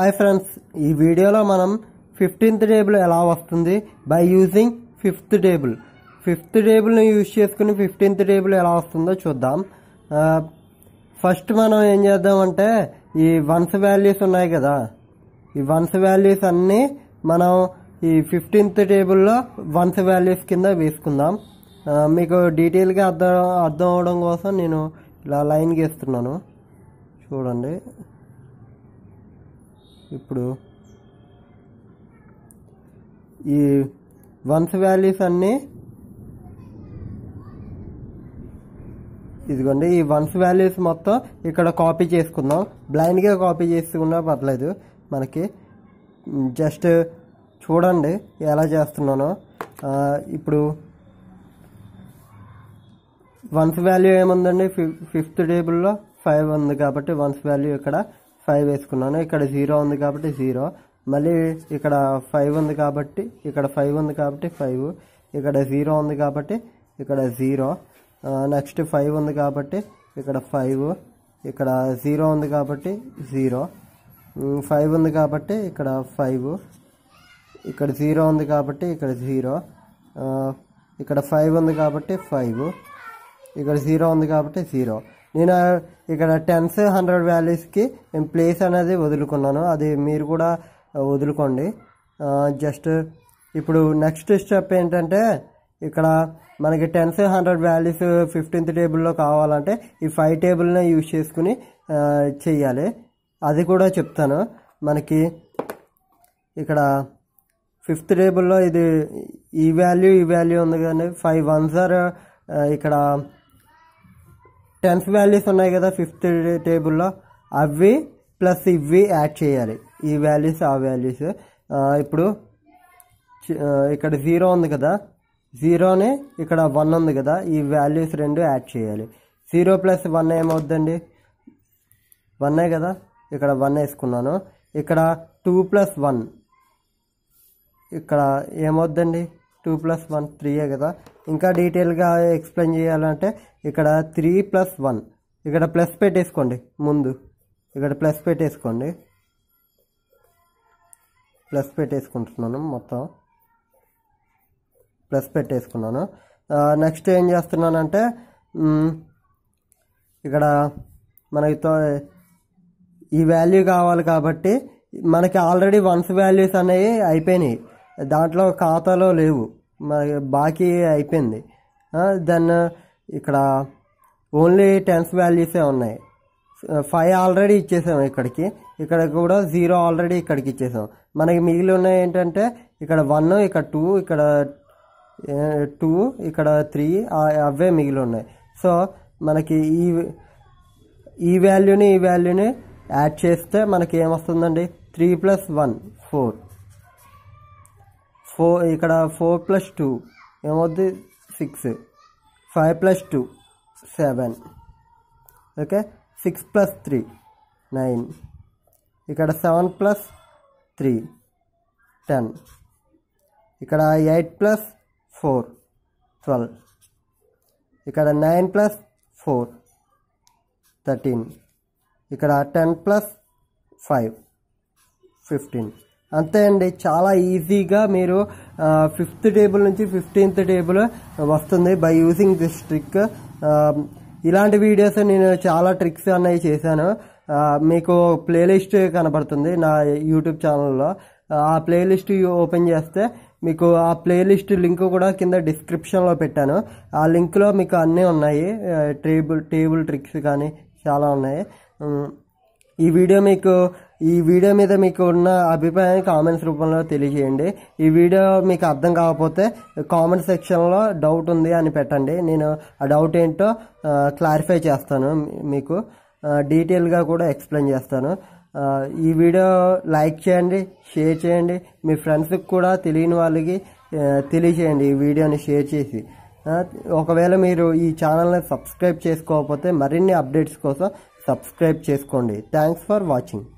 hi friends ఈ వీడియోలో మనం ఫిఫ్టీన్త్ టేబుల్ ఎలా వస్తుంది by using fifth table fifth టేబుల్ని యూజ్ చేసుకుని ఫిఫ్టీన్త్ టేబుల్ ఎలా వస్తుందో చూద్దాం ఆ, ఫస్ట్ మనం ఏం చేద్దామంటే ఈ వన్స్ వాల్యూస్ ఉన్నాయి కదా ఈ వన్స్ వాల్యూస్ అన్నీ మనం ఈ ఫిఫ్టీన్త్ టేబుల్లో వన్స్ వాల్యూస్ కింద వేసుకుందాం ఆ, మీకు డీటెయిల్గా అర్థం అర్థం అవడం కోసం నేను ఇలా లైన్ గీస్తున్నాను చూడండి ఇప్పుడు ఈ వన్స్ వాల్యూస్ అన్నీ ఇదిగోండి ఈ వన్స్ వాల్యూస్ మొత్తం ఇక్కడ కాపీ చేసుకుందాం బ్లైండ్గా కాపీ చేసుకున్నా పర్లేదు మనకి జస్ట్ చూడండి ఎలా చేస్తున్నానో ఆ, ఇప్పుడు వన్స్ వాల్యూ ఏముందండి ఫిఫ్ ఫిఫ్త్ టేబుల్లో ఫైవ్ ఉంది కాబట్టి వన్స్ వాల్యూ ఇక్కడ ఫైవ్ వేసుకున్నాను ఇక్కడ జీరో ఉంది కాబట్టి జీరో మళ్ళీ ఇక్కడ ఫైవ్ ఉంది కాబట్టి ఇక్కడ ఫైవ్ ఉంది కాబట్టి ఫైవ్ ఇక్కడ జీరో ఉంది కాబట్టి ఇక్కడ జీరో నెక్స్ట్ ఫైవ్ ఉంది కాబట్టి ఇక్కడ ఫైవ్ ఇక్కడ జీరో ఉంది కాబట్టి జీరో ఫైవ్ ఉంది కాబట్టి ఇక్కడ ఫైవ్ ఇక్కడ జీరో ఉంది కాబట్టి ఇక్కడ జీరో ఆ, ఇక్కడ ఫైవ్ ఉంది కాబట్టి ఫైవ్ ఇక్కడ జీరో ఉంది కాబట్టి జీరో నేను ఇక్కడ టెన్స్ హండ్రెడ్ వాల్యూస్కి నేను ప్లేస్ అనేది వదులుకున్నాను అది మీరు కూడా వదులుకోండి జస్ట్ ఇప్పుడు నెక్స్ట్ స్టెప్ ఏంటంటే ఇక్కడ మనకి టెన్స్ హండ్రెడ్ వాల్యూస్ ఫిఫ్టీన్త్ టేబుల్లో కావాలంటే ఈ ఫైవ్ టేబుల్ని యూజ్ చేసుకుని ఆ, చెయ్యాలి అది కూడా చెప్తాను మనకి ఇక్కడ ఫిఫ్త్ టేబుల్లో ఇది ఈ వాల్యూ ఈ వాల్యూ ఉంది కానీ ఫైవ్ వన్స్ ఆర్ ఇక్కడ టెన్త్ వాల్యూస్ ఉన్నాయి కదా ఫిఫ్త్ టేబుల్లో అవి ప్లస్ ఇవి యాడ్ చేయాలి ఈ వాల్యూస్ ఆ వాల్యూస్ ఇప్పుడు చి- ఆ, ఇక్కడ జీరో ఉంది కదా జీరోని ఇక్కడ వన్ ఉంది కదా ఈ వాల్యూస్ రెండు యాడ్ చేయాలి జీరో ప్లస్ వన్ ఏమవుద్దండి వన్నే కదా ఇక్కడ వన్ వేసుకున్నాను ఇక్కడ టూ ప్లస్ వన్ ఇక్కడ ఏమవుద్దండి టూ ప్లస్ వన్ త్రీయే కదా ఇంకా డీటెయిల్గా ఎక్స్ప్లెయిన్ చేయాలంటే ఇక్కడ త్రీ ప్లస్ వన్ ఇక్కడ ప్లస్ పెట్టేసుకోండి ముందు ఇక్కడ ప్లస్ పెట్టేసుకోండి ప్లస్ పెట్టేసుకుంటున్నాను మొత్తం ప్లస్ పెట్టేసుకున్నాను నెక్స్ట్ ఏం చేస్తున్నానంటే మ్, ఇక్కడ మనకి తో- ఈ వాల్యూ కావాలి కాబట్టి మనకి ఆల్రెడీ వన్స్ వాల్యూస్ అనేవి అయిపోయినాయి దాంట్లో ఖాతాలో లేవు మనకి బాకీ అయిపోయింది దెన్ ఇక్కడ ఓన్లీ టెన్స్ వాల్యూసే ఉన్నాయి ఫైవ్ ఆల్రెడీ ఇచ్చేసాం ఇక్కడికి ఇక్కడ కూడా జీరో ఆల్రెడీ ఇక్కడికి ఇచ్చేసాం మనకి మిగిలి ఉన్నాయి ఏంటంటే ఇక్కడ వన్ ఇక్కడ టూ ఇక్కడ టూ ఇక్కడ త్రీ అవే మిగిలి ఉన్నాయి సో మనకి ఈ ఈ వాల్యూని ఈ వాల్యూని యాడ్ చేస్తే మనకి ఏమొస్తుందండి three plus one four four ఇక్కడ ఫోర్ ప్లస్ టూ ఏమవుద్ది six five plus two seven okay six plus three nine ఇక్కడ సెవెన్ ప్లస్ త్రీ టెన్ ఇక్కడ ఎయిట్ ప్లస్ ఫోర్ ట్వెల్వ్ ఇక్కడ నైన్ ప్లస్ ఫోర్ థర్టీన్ ఇక్కడ ten plus five fifteen అంతే అండి చాలా ఈజీగా మీరు ఫిఫ్త్ టేబుల్ నుంచి ఫిఫ్టీన్త్ టేబుల్ వస్తుంది బై యూజింగ్ దిస్ ట్రిక్ ఇలాంటి వీడియోస్ నేను చాలా ట్రిక్స్ అనేవి చేశాను ఆ, మీకు ప్లేలిస్ట్ కనబడుతుంది నా యూట్యూబ్ ఛానల్లో ఆ ప్లేలిస్ట్ ఓపెన్ చేస్తే మీకు ఆ ప్లేలిస్ట్ లింక్ కూడా కింద డిస్క్రిప్షన్లో పెట్టాను ఆ లింక్లో మీకు అన్నీ ఉన్నాయి ఆ, టేబుల్ టేబుల్ ట్రిక్స్ కానీ చాలా ఉన్నాయి ఉమ్, ఈ వీడియో మీకు ఈ వీడియో మీద మీకు ఉన్న అభిప్రాయాన్ని కామెంట్స్ రూపంలో తెలియజేయండి ఈ వీడియో మీకు అర్థం కాకపోతే కామెంట్ సెక్షన్లో డౌట్ ఉంది అని పెట్టండి నేను ఆ డౌట్ ఏంటో క్లారిఫై చేస్తాను మీ- మీకు డీటెయిల్గా కూడా ఎక్స్ప్లెయిన్ చేస్తాను ఆ, ఈ వీడియో లైక్ చేయండి షేర్ చేయండి మీ ఫ్రెండ్స్కి కూడా తెలియని వాళ్ళకి ఆ, తెలియచేయండి ఈ వీడియోని షేర్ చేసి ఆ, ఒకవేళ మీరు ఈ ఛానల్ని సబ్స్క్రైబ్ చేసుకోకపోతే మరిన్ని అప్డేట్స్ కోసం సబ్స్క్రైబ్ చేసుకోండి థ్యాంక్స్ ఫర్ వాచింగ్